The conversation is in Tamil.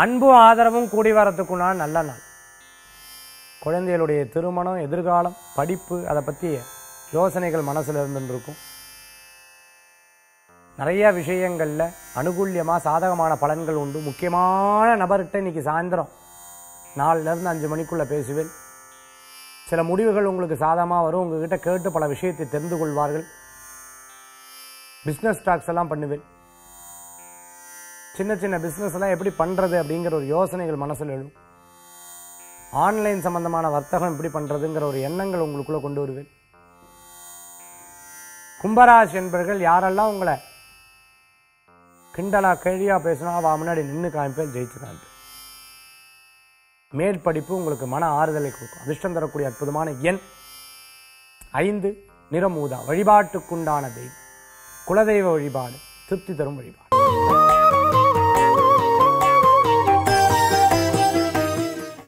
அன்பு ஆதரவும் கூடி வரத்துக்குண்டான நல்ல நாள் குழந்தைகளுடைய திருமணம் எதிர்காலம் படிப்பு அதை பற்றிய யோசனைகள் மனசில் இருந்துட்டு இருக்கும் நிறைய விஷயங்களில் அனுகூல்யமாக சாதகமான பலன்கள் உண்டு முக்கியமான நபர்கிட்ட இன்னைக்கு சாயந்தரம் நாலுலேருந்து அஞ்சு மணிக்குள்ளே பேசுவேன் சில முடிவுகள் உங்களுக்கு சாதகமாக வரும் உங்ககிட்ட கேட்டு பல விஷயத்தை தெரிந்து கொள்வார்கள் பிஸ்னஸ் ஸ்டாக்ஸ் எல்லாம் பண்ணுவேன் சின்ன சின்ன பிஸ்னஸ் எல்லாம் எப்படி பண்ணுறது அப்படிங்கிற ஒரு யோசனைகள் மனசில் எழும் ஆன்லைன் சம்பந்தமான வர்த்தகம் எப்படி பண்ணுறதுங்கிற ஒரு எண்ணங்கள் உங்களுக்குள்ளே கொண்டு வருவேன் கும்பராசி என்பர்கள் யாரெல்லாம் உங்களை கிண்டலா கேழியா பேசினா அவ முன்னாடி நின்று காமிப்பேன் ஜெயிச்சு காமிப்பேன் மேல் படிப்பு உங்களுக்கு மன ஆறுதலை கொடுக்கும் அதிர்ஷ்டம் தரக்கூடிய அற்புதமான எண் ஐந்து நிறமூதா வழிபாட்டுக்குண்டான தெய்வம் குலதெய்வ வழிபாடு திருப்தி தரும் வழிபாடு